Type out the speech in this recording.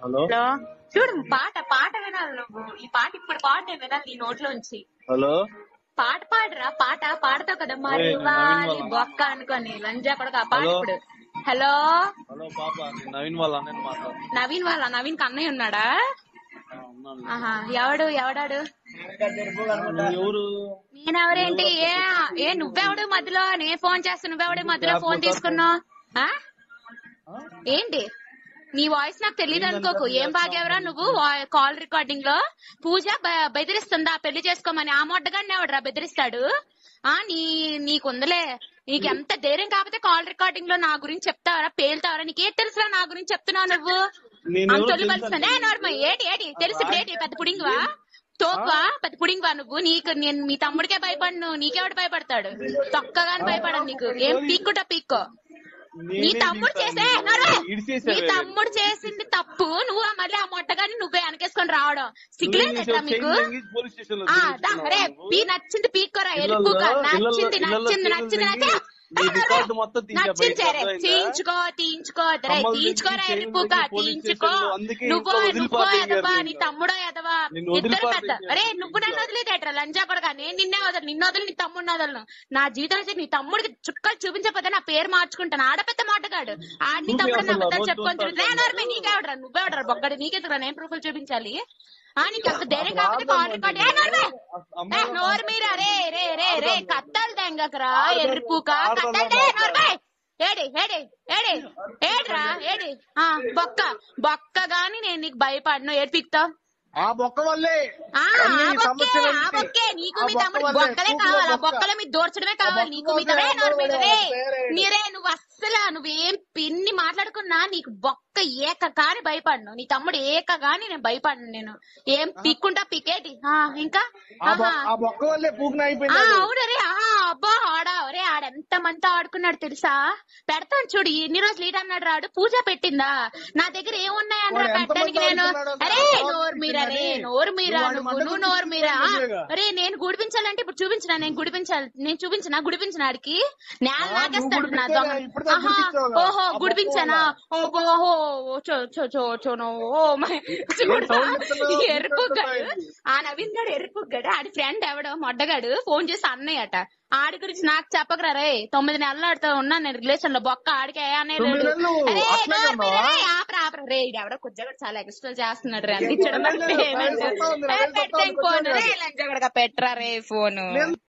Hello hello చూడు పాట పాట వినాలి నువ్వు ఈ పాట ఇప్పుడు పాట వినాలి నీ నోట్లోంచి హలో పాట పాడరా పాట పాడతావు కదా మరి ఏయ్, వాలి నవీన్ వాళ్ళ. బొక్క అనుకొని లంజా కొడక పాట హలో. ఇప్పుడు హలో హలో పాప నేను నవీన్ వాళ్ళ అన్నయ్య మాట్లాడు నవీన్ వాళ్ళ నవీన్ కన్నయ్య ఉన్నాడా ఉన్నాను ఆహా ఎవడు ఎవడాడు నువ్వు ఎవరు నేనెవరేంటి ఏ ఏ నువ్వెవడు మధ్యలో నేను ఫోన్ చేస్తా నువ్వెవడు మధ్యలో ఫోన్ తీసుకున్నావు ఆ? ఆ? ఏంటి నీ వాయిస్ నాకు తెలియదు అనుకోకు ఏం బాగేవరా నువ్వు వా- కాల్ రికార్డింగ్ లో పూజ బ- బెదిరిస్తుందా పెళ్లి చేసుకోమని ఆ మొట్టగాడిని ఎవడరా బెదిరిస్తాడు ఆ నీ నీకుందలే నీకు ఎంత ధైర్యం కాకపోతే కాల్ రికార్డింగ్ లో నా గురించి చెప్తావరా పేలుతావరా నీకేం తెలుసురా నా గురించి చెప్తున్నావు నువ్వు నేను ఎవరో అంతొల్లి తెలుసా కలిసిన నార్మ ఏటి ఏటి తెలుసు ఇప్పుడు ఏంటి పెద్ద పుడింగ్వా తోక్వా పెద్ద పుడింగ్వా నువ్వు నీకు నేను మీ తమ్ముడికే భయపడను నీకెవడు భయపడతాడు తొక్కగాని భయపడను నీకు ఏం పీక్కుంటా పీక్కో నీ నేనే తమ్ముడు తీస్తాను. చేసే నడవే. ఇడిచేసావే. నీ తమ్ముడు చేసింది తప్పు నువ్వు ఆ మళ్ళీ ఆ మొట్టగాని నువ్వే వెనకేసుకొని రావడం సిగ్గులేదట్రా నువ్వు మీకు చైన్ లాంగ్వేజ్ పోలీస్ స్టేషన్ లో ఆ దా తిరుగుతున్నావు రే నువ్వు. పీ నచ్చింది పీక్కోరా ఇళ్ళల్లో- ఎరుపుగా ఇళ్ళల్లో- నచ్చింది ఇళ్ళల్లో నచ్చింది చైన్లు నచ్చింది తెగి నచ్చే నీ రికార్డు మొత్తం తీసా నచ్చింది బయటకు సరే అర్థమైందా? తీయించుకో తీయించుకో రే కమ్మలు తెచ్చి తీయించుకోరా చైన్లు ఎరుపుగా తెచ్చి పోలీస్ తీయించుకో స్టేషన్లో అందుకే నువ్వో ఇంట్లో నువ్వో వదిలిపారేయ్యారు ఎదవా నీ నిన్ను. తమ్ముడో ఎదవా నిన్ను ఇద్దరు పెద్ద వదిలిపారేయ్యారు. అరే నువ్వు నన్ను వదిలేదేట్రా లంజా కొడగా నేను నిన్నే వదలు నిన్ను వదలు నీ తమ్ముడిని వదలను నా జీవితంలో చెప్పి నీ తమ్ముడికి చుక్కలు చూపించకపోతే నా పేరు మార్చుకుంటాను ఆడపెద్ద మాటగాడు ఆడిని నువ్వే తమ్ముడు అసలు నమ్మతాను రోజు చెప్పుకొని చూస్తాను. తిరుగుతా. ఏ నోర్మే నీకెవడరా నువ్వెవడరా బొక్కడి నీకెందుకు నేను ప్రూఫ్లు చూపించాలి ఆ నీకు అంత ధైర్యం కాకపోతే కాల్ రికార్డ్ ఏ నోర్మే ఏ నోరు మీరా రే రే రే రే కత్తాలు దెంగకరా ఎర్రిపూక కత్తాలు దే నోర్మే ఏడి ఏడి ఏడి ఏడ్రా ఏడి ఆ బొక్క బొక్క గాని నేను నీకు భయపడను ఏడ్పిక్తావు ఆ బొక్క వల్లే ఆ అన్ని ఆ బొక్కే సమస్యలన్నీ. ఆ బొక్కే నీకు ఆ మీ బొక్క తమ్ముడు వల్లే, బొక్కలే కూకులో కావాలి ఆ బొక్క. బొక్కల మీద దోర్చడమే కావాలి నీకు మీ బొక్క తమ్ముడే వల్లే, నోరు మీద రే తయారయ్యాడు. నీరే నువ్వు అస్సలు నువ్వేం పిన్ని మాట్లాడుకున్నా నీకు బొక్క ఏక కాని భయపడను నీ తమ్ముడు ఏక గాని నేను భయపడను నేను ఏం పిక్కుంటా పికేటి ఆ ఇంకా ఆ బొ- ఆహా. ఆ బొక్క వల్లే పూకున ఆ అయిపోయింది అది. అవును రే ఆహా అబ్బా ఆడా ఒరే ఆడెంత మంతా ఆడుకున్నాడు తెలుసా పెడతాను చూడు ఇన్ని రోజులు ఈడ అన్నాడు రాడు పూజ పెట్టిందా నా దగ్గర ఏమున్నాయనరా వాడు ఎంత పెట్టడానికి మంది నేను ఆడుకున్నాడో అరే తర్వాత నోరు మీరా రే పెట్టిందని. నోరు మీరా నువ్వు వాడి నువ్వు మంట నువ్వు గురించి నోరు మీరా ఆ, చూపించలేగా. అరే నేను గుడిపించాలంటే ఇప్పుడు చూపించినా నేను గుడిపించాలి నేను చూపించినా గుడిపించిన ఆడికి నేల ఆ, నాకేస్తాడు నువ్వు నా గుడిపించాలా? దొంగ ఇప్పుడు దాకా ఆహా గుడిపించావుగా. ఓహో ఆ బొక్క గుడిపించానా ఓహో ఓహో చో చో చో చో నో ఓ మై చూడు సౌండ్ ఇస్తున్నావు? ఎరుపుగాడు ఇస్తున్నావు? ఆ నవీన్ గాడు ఎరుపుగాడు ఆడి ఫ్రెండ్ ఎవడో మొడ్డగాడు ఫోన్ చేసి అన్నయ్యట ఆడి గురించి నాకు చెప్పకరా రే తొమ్మిది నెలలు ఆడితో ఉన్నాను నేను రిలేషన్ లో బొక్క ఆడికే అనేది తొమ్మిది నెలలు? అరే అట్లే నోరు మీద ఉన్నావా? రే, ఆపరా ఆపరా రే ఈడు ఎవడో కుజ్జగాడు చాలా ఎక్స్ట్రా చేస్తున్నాడు రే అందించడం లేదు, లేదు, పేమెంట్ రైలు వస్తా ఉంది, రైలు వస్తా ఉంది, ఫోన్ రే కూర్చోండి. లంచగడగా పెట్టరా రే ఫోన్